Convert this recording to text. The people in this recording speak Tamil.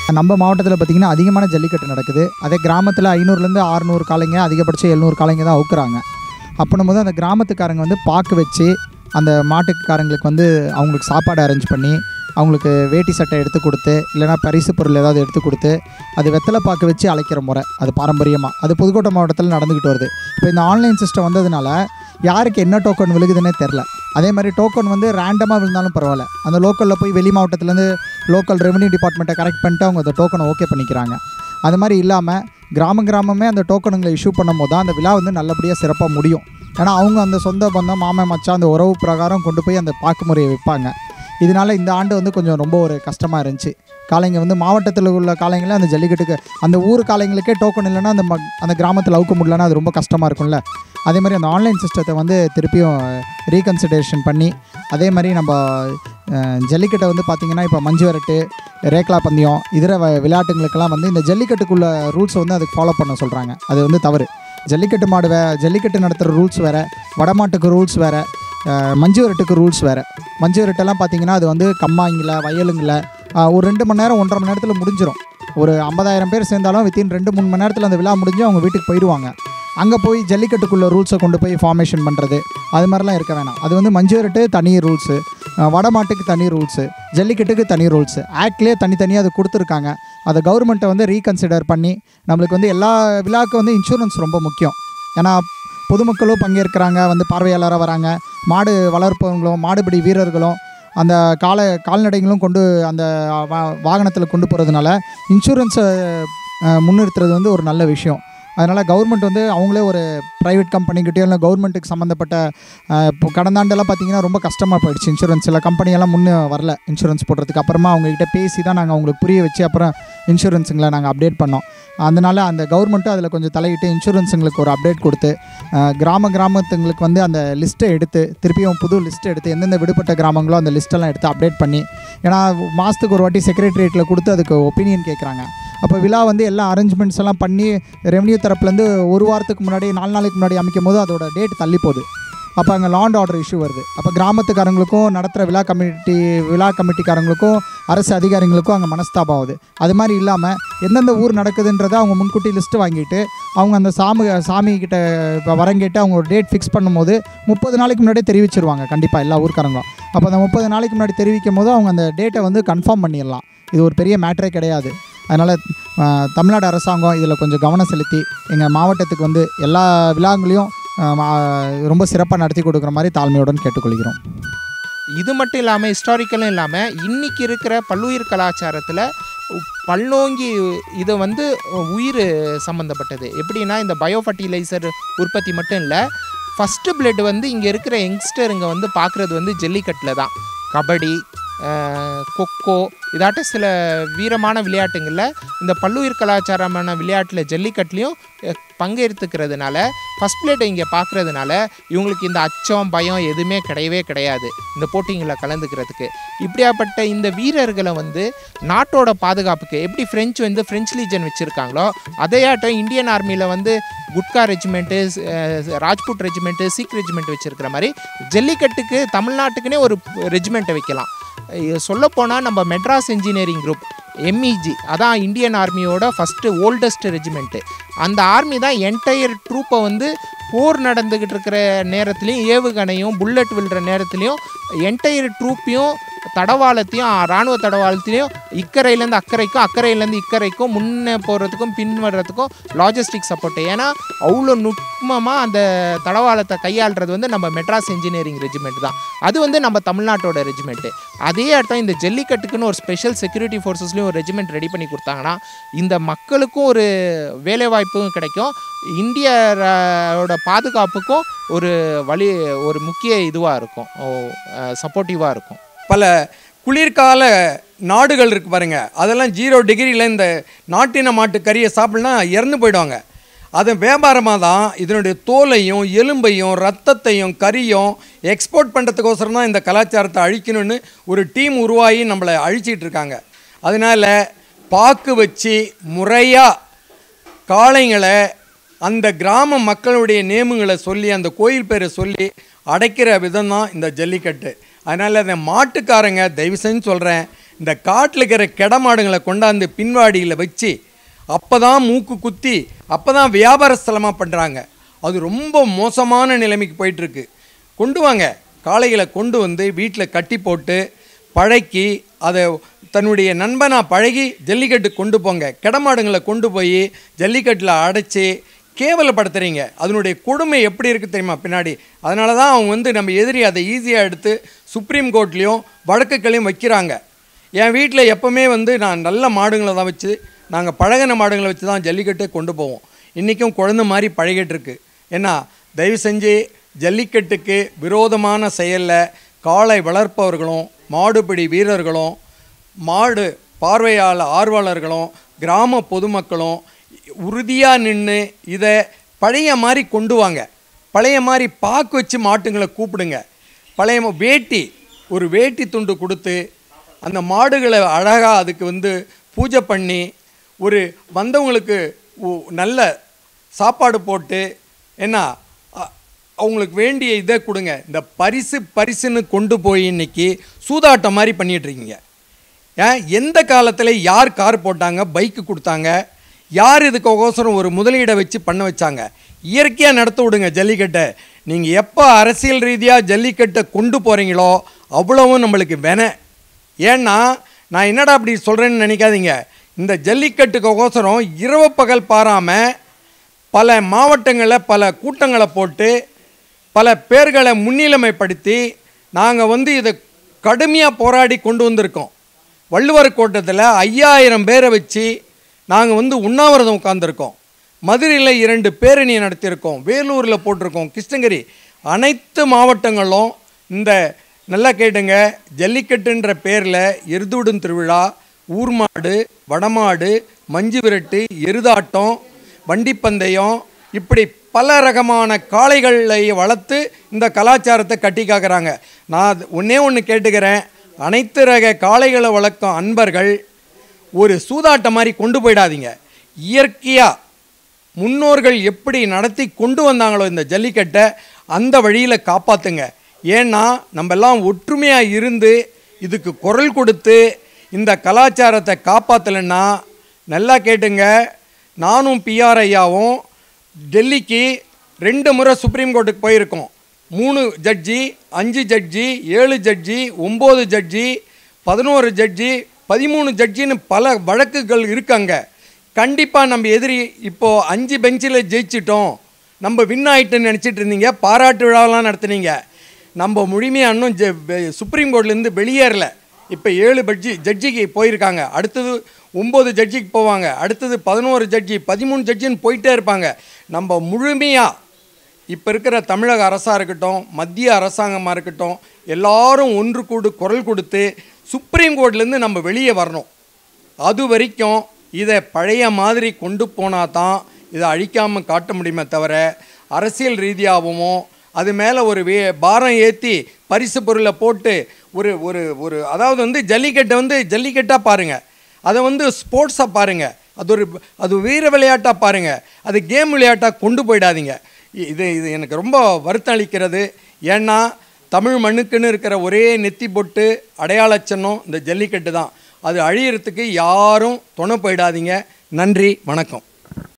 நம்ம மாவட்டத்தில் பார்த்திங்கன்னா அதிகமான ஜல்லிக்கட்டு நடக்குது அதே கிராமத்தில் ஐநூறுலேருந்து ஆறுநூறு காளைங்க அதிகபட்சம் எழுநூறு காளைங்க தான் அவுக்குறாங்க அப்படின்னும் போது அந்த கிராமத்துக்காரங்க வந்து பாக்கு வச்சு அந்த மாட்டுக்காரங்களுக்கு வந்து அவங்களுக்கு சாப்பாடு அரேஞ்ச் பண்ணி அவங்களுக்கு வேட்டி சட்டை எடுத்து கொடுத்து இல்லைனா பரிசு பொருள் ஏதாவது எடுத்து கொடுத்து அது வெத்தலை பாக்கு வச்சு அழைக்கிற முறை அது பாரம்பரியமாக அது புதுக்கோட்டை மாவட்டத்தில் நடந்துக்கிட்டு வருது இப்போ இந்த ஆன்லைன் சிஸ்டம் வந்ததுனால யாருக்கு என்ன டோக்கன் விழுகுதுன்னே தெரில அதே மாதிரி டோக்கன் வந்து ரேண்டமாக விழுந்தாலும் பரவாயில்ல அந்த லோக்கலில் போய் வெளி மாவட்டத்துலேருந்து லோக்கல் ரெவன்யூ டிபார்ட்மெண்ட்டை கரெக்ட் பண்ணிட்டு அவங்க அந்த டோக்கனை ஓகே பண்ணிக்கிறாங்க அது மாதிரி இல்லாமல் கிராம கிராமமே அந்த டோக்கனுங்களை இஷ்யூ பண்ணும் போது தான் அந்த விழா வந்து நல்லபடியாக சிறப்பாக முடியும் ஏன்னா அவங்க அந்த சொந்த பந்தம் மாமன் மச்சான் அந்த உறவு பிரகாரம் கொண்டு போய் அந்த பாக்கு முறையை வைப்பாங்க இதனால இந்த ஆண்டு வந்து கொஞ்சம் ரொம்ப ஒரு கஷ்டமாக இருந்துச்சு காளைங்க வந்து மாவட்டத்தில் உள்ள காளைங்களே அந்த ஜல்லிக்கட்டுக்கு அந்த ஊர் காளைங்களுக்கே டோக்கன் இல்லைன்னா அந்த ம அந்த கிராமத்தில் அவுக்க முடியலன்னா அது ரொம்ப கஷ்டமாக இருக்கும்ல அதே மாதிரி அந்த ஆன்லைன் சிஸ்டத்தை வந்து திருப்பியும் ரீகன்சிடரேஷன் பண்ணி அதே மாதிரி நம்ம அஹ், ஜல்லிக்கட்டை வந்து பார்த்திங்கன்னா இப்போ மஞ்சு விரட்டு ரேக்லா பந்தயம் இதர வ- விளையாட்டுங்களுக்கெல்லாம் வந்து இந்த ஜல்லிக்கட்டுக்குள்ள ரூல்ஸை வந்து அதுக்கு ஃபாலோ பண்ண சொல்கிறாங்க அது வந்து தவறு ஜல்லிக்கட்டு மாடு வே ஜல்லிக்கட்டு நடத்துகிற ரூல்ஸ் வேறு வடமாட்டுக்கு ரூல்ஸ் வேறு மஞ்சு விரட்டுக்கு ரூல்ஸ் வேறு மஞ்சு விரட்டெல்லாம் பார்த்தீங்கன்னா அது வந்து கம்மாங்கில் வயலுங்கில் ஆஹ், ஒரு ரெண்டு மணி நேரம் ஒன்றரை மணி நேரத்தில் முடிஞ்சிடும் ஒரு ஐம்பதாயிரம் பேர் சேர்ந்தாலும் வித்தின் ரெண்டு மூணு மணி நேரத்தில் அந்த விழா முடிஞ்சு அவங்க வீட்டுக்கு போயிடுவாங்க அங்கே போய் ஜல்லிக்கட்டுக்குள்ள ரூல்ஸை கொண்டு போய் ஃபார்மேஷன் பண்ணுறது அது மாதிரிலாம் இருக்க வேணாம் அது வந்து மஞ்சு விரட்டு தனி ரூல்ஸு வடமாட்டுக்கு தனி ரூல்ஸு ஜல்லிக்கட்டுக்கு தனி ரூல்ஸு ஆக்ட்லேயே தனித்தனியாக அது கொடுத்துருக்காங்க அதை கவர்மெண்ட்டை வந்து ரீகன்சிடர் பண்ணி நம்மளுக்கு வந்து எல்லா விழாவுக்கும் வந்து இன்சூரன்ஸ் ரொம்ப முக்கியம் ஏன்னா பொதுமக்களும் பங்கேற்கிறாங்க வந்து பார்வையாளராக வராங்க மாடு வளர்ப்பவங்களும் மாடுபிடி வீரர்களும் அந்த கால கால்நடைகளும் கொண்டு அந்த வா வாகனத்தில் கொண்டு போகிறதுனால இன்சூரன்ஸை முன்னிறுத்துறது வந்து ஒரு நல்ல விஷயம் அதனால் கவர்மெண்ட் வந்து அவங்களே ஒரு ப்ரைவேட் கம்பெனிக்கிட்டேயோ இல்லை கவர்மெண்ட்டுக்கு சம்மந்தப்பட்ட அஹ், இப்போ கடந்த ஆண்டெல்லாம் பார்த்தீங்கன்னா ரொம்ப கஷ்டமாக போயிடுச்சு இன்சூரன்ஸ் சில கம்பெனியெல்லாம் முன்னே வரல இன்சூரன்ஸ் போடுறதுக்கு அப்புறமா அவங்ககிட்ட பேசி தான் நாங்கள் அவங்களுக்கு புரிய வச்சு அப்புறம் இன்சூரன்ஸுங்களை நாங்கள் அப்டேட் பண்ணோம் அதனால் அந்த கவர்மெண்ட்டும் அதில் கொஞ்சம் தலையிட்டு இன்சூரன்ஸுங்களுக்கு ஒரு அப்டேட் கொடுத்து அஹ், கிராம கிராமத்துங்களுக்கு வந்து அந்த லிஸ்ட்டை எடுத்து திருப்பியும் புது லிஸ்ட் எடுத்து எந்தெந்த விடுபட்ட கிராமங்களோ அந்த லிஸ்ட்டெல்லாம் எடுத்து அப்டேட் பண்ணி ஏன்னா மாதத்துக்கு ஒரு வாட்டி செக்ரட்டரியேட்டில் கொடுத்து அதுக்கு ஒப்பீனியன் கேட்குறாங்க அப்போ விழா வந்து எல்லா அரேஞ்ச்மெண்ட்ஸ் எல்லாம் பண்ணி ரெவன்யூ தரப்புலேருந்து ஒரு வாரத்துக்கு முன்னாடி நாலு நாளைக்கு முன்னாடி அமைக்கும் போது அதோட டேட் தள்ளி போகுது அப்போ அங்கே லாண்ட் ஆர்டர் இஷ்யூ வருது அப்போ கிராமத்துக்காரங்களுக்கும் நடத்துகிற விழா கமிட்டி விழா கமிட்டிக்காரங்களுக்கும் அரசு அதிகாரிகளுக்கும் அங்கே மனஸ்தாபம் ஆகுது அது மாதிரி இல்லாமல் எந்தெந்த ஊர் நடக்குதுன்றதை அவங்க முன்கூட்டி லிஸ்ட்டு வாங்கிட்டு அவங்க அந்த சாமி சாமி கிட்ட இப்போ வரங்கேட்டு அவங்க ஒரு டேட் ஃபிக்ஸ் பண்ணும்போது முப்பது நாளைக்கு முன்னாடியே தெரிவிச்சிருவாங்க கண்டிப்பாக எல்லா ஊர்க்காரங்களும் அப்போ அந்த முப்பது நாளைக்கு முன்னாடி தெரிவிக்கும் போது அவங்க அந்த டேட்டை வந்து கன்ஃபார்ம் பண்ணிடலாம் இது ஒரு பெரிய மேட்டரே கிடையாது அதனால் தமிழ்நாடு அரசாங்கம் இதில் கொஞ்சம் கவனம் செலுத்தி எங்கள் மாவட்டத்துக்கு வந்து எல்லா விழாங்களையும் ஆஹ், மா- ரொம்ப சிறப்பாக நடத்தி கொடுக்குற மாதிரி தாழ்மையுடன் கேட்டுக்கொள்கிறோம் இது மட்டும் இல்லாமல் ஹிஸ்டாரிக்கலும் இல்லாமல் இன்னைக்கு இருக்கிற பல்லுயிர் கலாச்சாரத்தில் பல்நோங்கி இது வந்து உயிர் சம்மந்தப்பட்டது எப்படின்னா இந்த பயோ ஃபர்டிலைசர் உற்பத்தி மட்டும் இல்லை ஃபஸ்ட்டு பிளட் வந்து இங்கே இருக்கிற யங்ஸ்டருங்க வந்து பார்க்குறது வந்து ஜல்லிக்கட்டில் தான் கபடி அஹ், கொக்கோ இதாட்ட சில வீரமான விளையாட்டுங்களில் இந்த பல்லுயிர் கலாச்சாரமான விளையாட்டில் ஜல்லிக்கட்டுலேயும் அஹ், பங்கேற்றுக்கிறதுனால ஃபஸ்ட் பிளேட்டை இங்கே பார்க்குறதுனால இவங்களுக்கு இந்த அச்சம் பயம் எதுவுமே கிடையவே கிடையாது இந்த போட்டிங்களில் கலந்துக்கிறதுக்கு இப்படியாப்பட்ட இந்த வீரர்களை வந்து நாட்டோட பாதுகாப்புக்கு எப்படி ஃப்ரெஞ்சு வந்து ஃப்ரெஞ்ச் லீஜன் வச்சுருக்காங்களோ அதையாட்டம் இந்தியன் ஆர்மியில் வந்து Gorkha regiment Rajput regiment Sikh regiment வச்சுருக்கிற மாதிரி ஜல்லிக்கட்டுக்கு தமிழ்நாட்டுக்குன்னே ஒரு ரெஜிமெண்ட்டை வைக்கலாம் சொல்லப்போனால் நம்ம மெட்ராஸ் இன்ஜினியரிங் குரூப் எம்இஜி அதான் இந்தியன் ஆர்மியோட ஃபஸ்ட்டு ஓல்டஸ்ட் ரெஜிமெண்ட்டு அந்த ஆர்மி தான் என்டையர் ட்ரூப்பை வந்து போர் நடந்துக்கிட்டு இருக்கிற நேரத்துலையும் ஏவுகணையும் புல்லட் விழுற நேரத்துலையும் என்டையர் ட்ரூப்பையும் தடவாளத்தையும் இராணுவ தடவாளத்தையும் இக்கரையிலேருந்து அக்கறைக்கும் அக்கறையிலேருந்து இக்கரைக்கும் முன்னே போகிறதுக்கும் பின் வர்றதுக்கும் லாஜிஸ்டிக் சப்போர்ட் ஏன்னா அவ்வளோ நுட்பமாக அந்த தடவாளத்தை கையாளுறது வந்து நம்ம மெட்ராஸ் இன்ஜினியரிங் ரெஜிமெண்ட் தான் அது வந்து நம்ம தமிழ்நாட்டோட ரெஜிமெண்ட்டு அதே அர்த்தம் இந்த ஜல்லிக்கட்டுக்குன்னு ஒரு ஸ்பெஷல் செக்யூரிட்டி ஃபோர்ஸஸ்லேயும் ஒரு ரெஜிமெண்ட் ரெடி பண்ணி கொடுத்தாங்கன்னா இந்த மக்களுக்கும் ஒரு வேலைவாய்ப்பும் கிடைக்கும் இந்தியாவோட பாதுகாப்புக்கும் ஒரு வழி ஒரு முக்கிய இதுவாக இருக்கும் சப்போர்ட்டிவாக இருக்கும் பல குளிர்கால நாடுகள் இருக்கு பாருங்க அதெல்லாம் ஜீரோ டிகிரியில் இந்த நாட்டின மாட்டு கறியை சாப்பிட்னா இறந்து போயிடுவாங்க அது வியாபாரமாக தான் இதனுடைய தோலையும் எலும்பையும் ரத்தத்தையும் கறியும் எக்ஸ்போர்ட் பண்ணுறதுக்கோசரம் தான் இந்த கலாச்சாரத்தை அழிக்கணும்னு ஒரு டீம் உருவாகி நம்மளை அழிச்சிட்டு இருக்காங்க அதனால் பாக்கு வச்சு முறையாக காளைங்களை அந்த கிராம மக்களுடைய நேமுங்களை சொல்லி அந்த கோயில் பேரை சொல்லி அடைக்கிற விதம் தான் இந்த ஜல்லிக்கட்டு அதனால் அந்த மாட்டுக்காரங்க தயவு செஞ்சு சொல்கிறேன் இந்த காட்டில் இருக்கிற கிடமாடுங்களை கொண்டாந்து பின்வாடியில் வச்சு அப்போ தான் மூக்கு குத்தி அப்போ தான் வியாபார ஸ்தலமாக பண்ணுறாங்க அது ரொம்ப மோசமான நிலைமைக்கு போயிட்டுருக்கு கொண்டு வாங்க காளைகளை கொண்டு வந்து வீட்டில் கட்டி போட்டு பழக்கி அதை தன்னுடைய நண்பனாக பழகி ஜல்லிக்கட்டு கொண்டு போங்க கிடமாடுங்களை கொண்டு போய் ஜல்லிக்கட்டில் அடைச்சி கேவலப்படுத்துறீங்க அதனுடைய கொடுமை எப்படி இருக்குது தெரியுமா பின்னாடி அதனால தான் அவங்க வந்து நம்ம எதிரி அதை ஈஸியாக எடுத்து சுப்ரீம் கோர்ட்லேயும் வழக்குகளையும் வைக்கிறாங்க என் வீட்டில் எப்போவுமே வந்து நான் நல்ல மாடுங்களை தான் வச்சு நாங்கள் பழகின மாடுங்களை வச்சு தான் ஜல்லிக்கட்டே கொண்டு போவோம் இன்றைக்கும் குழந்தை மாதிரி பழகிட்டு இருக்கு ஏன்னா தயவு செஞ்சு ஜல்லிக்கட்டுக்கு விரோதமான செயலில் காளை வளர்ப்பவர்களும் மாடுபிடி வீரர்களும் மாடு பார்வையாளர் ஆர்வலர்களும் கிராம பொதுமக்களும் உறுதியாக நின்று இதை பழைய மாதிரி கொண்டு வாங்க பழைய மாதிரி பாக்கு வச்சு மாட்டுங்களை கூப்பிடுங்க பழைய ம- வேட்டி ஒரு வேட்டி துண்டு கொடுத்து அந்த மாடுகளை அழகாக அதுக்கு வந்து பூஜை பண்ணி ஒரு வந்தவங்களுக்கு உ- நல்ல சாப்பாடு போட்டு என்ன அ- அவங்களுக்கு வேண்டிய இதை கொடுங்க இந்த பரிசு பரிசுன்னு கொண்டு போய் இன்னைக்கு சூதாட்டம் மாதிரி பண்ணிட்டு இருக்கீங்க ஏன் எந்த காலத்தில் யார் கார் போட்டாங்க பைக்கு கொடுத்தாங்க யார் இதுக்கோசரம் ஒரு முதலீடை வச்சு பண்ண வச்சாங்க இயற்கையாக நடத்த விடுங்க ஜல்லிக்கட்டை நீங்கள் எப்போ அரசியல் ரீதியாக ஜல்லிக்கட்டை கொண்டு போகிறீங்களோ அவ்வளவும் நம்மளுக்கு வென ஏன்னா நான் என்னடா அப்படி சொல்கிறேன்னு நினைக்காதீங்க இந்த ஜல்லிக்கட்டுக்கோசரம் இரவு பகல் பாராமல் பல மாவட்டங்களில் பல கூட்டங்களை போட்டு பல பேர்களை முன்னிலைமைப்படுத்தி நாங்கள் வந்து இதை கடுமையாக போராடி கொண்டு வந்திருக்கோம் வள்ளுவர் கோட்டத்தில் ஐயாயிரம் பேரை வச்சு நாங்கள் வந்து உண்ணாவிரதம் உட்காந்துருக்கோம் மதுரையில் இரண்டு பேரணி நடத்தியிருக்கோம் வேலூரில் போட்டிருக்கோம் கிருஷ்ணகிரி அனைத்து மாவட்டங்களும் இந்த நல்லா கேட்டுங்க ஜல்லிக்கட்டுன்ற பேரில் எருதுவிடும் திருவிழா ஊர்மாடு வடமாடு மஞ்சு விரட்டு எருதாட்டம் வண்டிப்பந்தயம் இப்படி பல ரகமான காளைகளை வளர்த்து இந்த கலாச்சாரத்தை கட்டி காக்குறாங்க நான் அது ஒன்றே ஒன்று கேட்டுக்கிறேன் அனைத்து ரக காளைகளை வளர்க்கும் அன்பர்கள் ஒரு சூதாட்டம் மாதிரி கொண்டு போயிடாதீங்க இயற்கையாக முன்னோர்கள் எப்படி நடத்தி கொண்டு வந்தாங்களோ இந்த ஜல்லிக்கட்டை அந்த வழியில் காப்பாற்றுங்க ஏன்னா நம்ம எல்லாம் ஒற்றுமையாக இருந்து இதுக்கு குரல் கொடுத்து இந்த கலாச்சாரத்தை காப்பாற்றலைன்னா நல்லா கேட்டுங்க நானும் பிஆர் ஐயாவும் டெல்லிக்கு ரெண்டு முறை சுப்ரீம் கோர்ட்டுக்கு போயிருக்கோம் மூணு ஜட்ஜி அஞ்சு ஜட்ஜி ஏழு ஜட்ஜி ஒம்பது ஜட்ஜி பதினோரு ஜட்ஜி பதிமூணு ஜட்ஜின்னு பல வழக்குகள் இருக்காங்க கண்டிப்பாக நம்ம எதிரி இப்போது அஞ்சு பெஞ்சில் ஜெயிச்சிட்டோம் நம்ம வின் ஆயிட்டோன்னு நினச்சிட்டு இருந்தீங்க பாராட்டு விழாவெல்லாம் நடத்துனீங்க நம்ம முழுமையாக இன்னும் ஜெ வெ- சுப்ரீம் கோர்ட்லேருந்து வெளியேறல இப்போ ஏழு பட்ஜி ஜட்ஜிக்கு போயிருக்காங்க அடுத்தது ஒம்பது ஜட்ஜிக்கு போவாங்க அடுத்தது பதினோரு ஜட்ஜி பதிமூணு ஜட்ஜின்னு போயிட்டே இருப்பாங்க நம்ம முழுமையாக இப்போ இருக்கிற தமிழக அரசாக இருக்கட்டும் மத்திய அரசாங்கமாக இருக்கட்டும் எல்லாரும் ஒன்று கூடு குரல் கொடுத்து சுப்ரீம் கோர்ட்லேருந்து நம்ம வெளியே வரணும் அது வரைக்கும் இதை பழைய மாதிரி கொண்டு போனால் தான் இதை அழிக்காமல் காட்ட முடியுமே தவிர அரசியல் ரீதியாகவும் அது மேலே ஒரு வே பாரம் ஏற்றி பரிசு பொருளை போட்டு ஒரு ஒரு ஒரு அதாவது வந்து ஜல்லிக்கட்டை வந்து ஜல்லிக்கட்டாக பாருங்கள் அதை வந்து ஸ்போர்ட்ஸாக பாருங்கள் அது ஒரு அது வீர விளையாட்டாக பாருங்கள் அது கேம் விளையாட்டாக கொண்டு போயிடாதீங்க இ- இது இது எனக்கு ரொம்ப வருத்தம் அளிக்கிறது ஏன்னா தமிழ் மண்ணுக்குன்னு இருக்கிற ஒரே நெத்தி பொட்டு அடையாள சின்னம் இந்த ஜல்லிக்கட்டு தான் அது அழியறதுக்கு யாரும் துணை போயிடாதீங்க நன்றி வணக்கம்